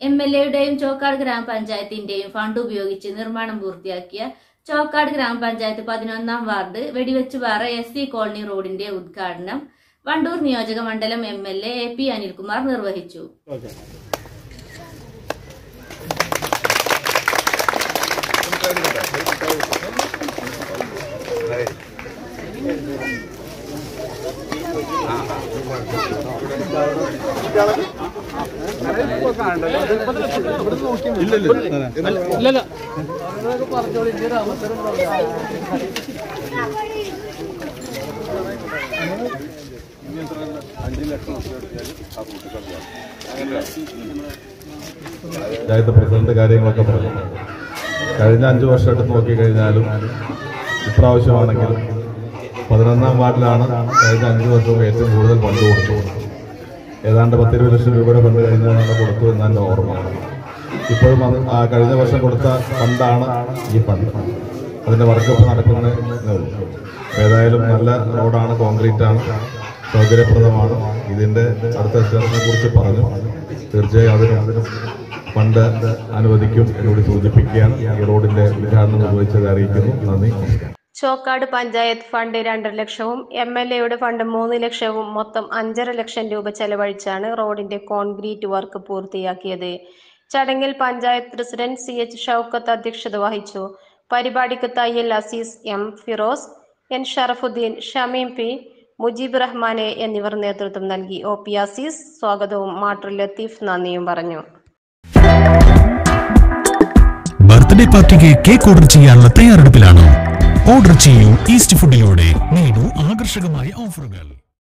M L എയുടെയും Chokkad ഗ്രാമപഞ്ചായത്തിന്റെയും fund ഉപയോഗിച്ച് നിർമ്മാണം പൂർത്തിയാക്കിയ ചോക്കാട് ഗ്രാമപഞ്ചായത്ത് പതിനൊന്നാം ward Vedivechupara S C colony റോഡിന്റെ ഉദ്ഘാടനം വണ്ടൂർ നിയോജക മണ്ഡലം M L A P Anilkumar നിർവഹിച്ചു പഞ്ചായത്ത് പ്രസിഡന്റ് കാര്യങ്ങളൊക്കെ പറഞ്ഞു കഴിഞ്ഞ അഞ്ചു വർഷമായിട്ട് നോക്കിക്കഴിഞ്ഞാലും ഇപ്രാവശ്യമാണെങ്കിലും പതിനൊന്നാം വാർഡിലാണ് കഴിഞ്ഞ അഞ്ചു വർഷവും ഏറ്റവും കൂടുതൽ ഫണ്ട് കൊടുത്തു ഏതാണ്ട് പത്തിരുപത് ലക്ഷം രൂപയുടെ ഫണ്ട് കഴിഞ്ഞാണ് കൊടുത്തു എന്നാണ് എൻ്റെ ഓർമ്മ ഇപ്പോഴും അത് ആ കഴിഞ്ഞ വർഷം കൊടുത്ത ഫണ്ടാണ് ഈ ഫണ്ട് അതിന്റെ വർക്ക് ഇപ്പോൾ നടക്കുന്നതേ ഉള്ളൂ ഏതായാലും നല്ല റോഡാണ് കോൺക്രീറ്റ് ആണ് സൗകര്യപ്രദമാണ് ഇതിന്റെ അടുത്ത സ്റ്റെപ്പിനെ കുറിച്ച് പറഞ്ഞു തീർച്ചയായും അതിനും അതിനും ഫണ്ട് അനുവദിക്കും എന്നോട് സൂചിപ്പിക്കുകയാണ് ഈ റോഡിന്റെ ഉദ്ഘാടനം നിർവഹിച്ചത് അറിയിക്കുന്നു നന്ദി നമസ്കാരം ചോക്കാട് പഞ്ചായത്ത് ഫണ്ട് രണ്ടര ലക്ഷവും എം എൽ എയുടെ ഫണ്ട് മൂന്ന് ലക്ഷവും മൊത്തം അഞ്ചര ലക്ഷം രൂപ ചെലവഴിച്ചാണ് റോഡിന്റെ കോൺക്രീറ്റ് വർക്ക് പൂർത്തിയാക്കിയത് ചടങ്ങിൽ panchayat president C H Shoukath അധ്യക്ഷത വഹിച്ചു പരിപാടിക്ക് Thayyil Azeez M Firoz N Sharafuddeen Shameem P Mujeeb റഹ്മാനെ എന്നിവർ നേതൃത്വം നൽകി ഒ പി അസീസ് സ്വാഗതവും മാട്ടർ ലത്തീഫ് നന്ദിയും പറഞ്ഞു ബർത്ത്ഡേ പാർട്ടിക്ക് കേക്ക് ഓർഡർ ചെയ്യാനുള്ള തയ്യാറെടുപ്പിലാണോ ഓർഡർ ചെയ്യൂ ഈസ്റ്റ് ഫുഡിലൂടെ നേടൂ ആകർഷകമായ ഓഫറുകൾ